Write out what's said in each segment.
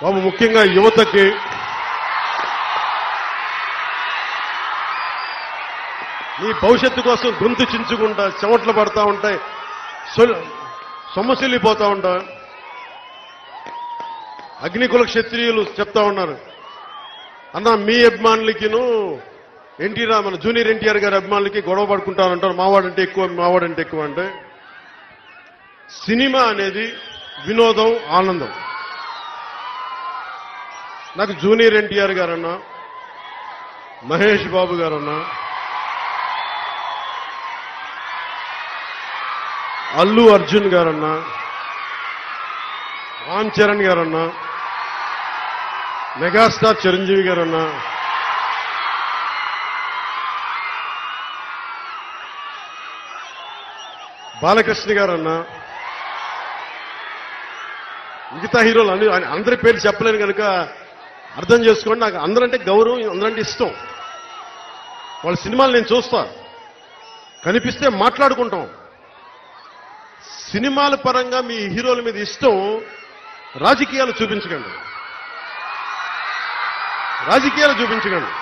బాబు ముఖ్యంగా యువతకి నీ భవిష్యత్తు కోసం గొంతు చించుకుంటా చెమట్లు పడతా ఉంటాయి సొల్- సొమ్మసిల్లిపోతా ఉంటా అగ్నికుల క్షత్రియులు చెప్తా ఉన్నారు అన్న మీ అభిమానులకిను ఎన్టీ రా మన జూనియర్ ఎన్టీఆర్ గారి అభిమానులకి గొడవ పడుకుంటారంటారు మావాడంటే ఎక్కువ మావాడంటే ఎక్కువ అంటే సినిమా అనేది వినోదం ఆనందం నాకు జూనియర్ ఎన్టీఆర్ గారన్నా మహేష్ బాబు గారన్నా అల్లు అర్జున్ గారన్నా రామ్ చరణ్ గారన్నా మెగాస్టార్ చిరంజీవి గారన్నా బాలకృష్ణ గారన్నా మిగతా హీరోలు అన్ని అందరి పేర్లు చెప్పలేను కనుక అర్థం చేసుకోండి నాకు అందరంటే గౌరవం అందరంటే ఇష్టం వాళ్ళ సినిమాలు నేను చూస్తా కనిపిస్తే మాట్లాడుకుంటాం సినిమాల పరంగా మీ హీరోల మీద ఇష్టం రాజకీయాలు చూపించకండి రాజకీయాలు చూపించకండి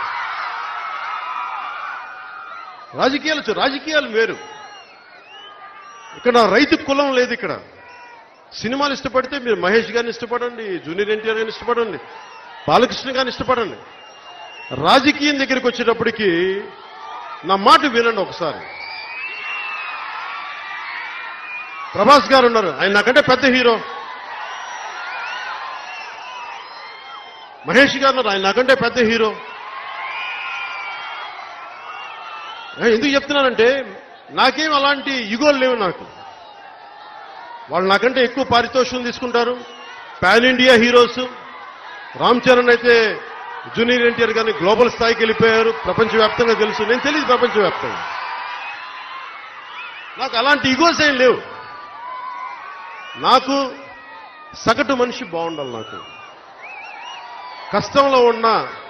రాజకీయాలు చూ- రాజకీయాలు వేరు ఇక్కడ రైతు కులం లేదు ఇక్కడ సినిమాలు ఇష్టపడితే మీరు మహేష్ గారిని ఇష్టపడండి జూనియర్ ఎన్టీఆర్ గారిని ఇష్టపడండి బాలకృష్ణ గారిని ఇష్టపడండి రాజకీయం దగ్గరికి వచ్చేటప్పటికి నా మాట వినండి ఒకసారి ప్రభాస్ గారు ఉన్నారు ఆయన నాకంటే పెద్ద హీరో మహేష్ గారు ఉన్నారు ఆయన నాకంటే పెద్ద హీరో ఏ, ఎందుకు చెప్తున్నానంటే నాకేం అలాంటి యుగోలు లేవు నాకు వాళ్ళు నాకంటే ఎక్కువ పారితోషికం తీసుకుంటారు pan India heroes Ram Charan అయితే జూనియర్ ఎన్టీఆర్ గారిని గ్లోబల్ స్థాయికి వెళ్ళిపోయారు ప్రపంచవ్యాప్తంగా తెలుసు నేను తెలియదు ప్రపంచవ్యాప్తంగా నాకు అలాంటి ఇగోస్ ఏం లేవు నాకు సగటు మనిషి బాగుండాలి నాకు కష్టంలో ఉన్న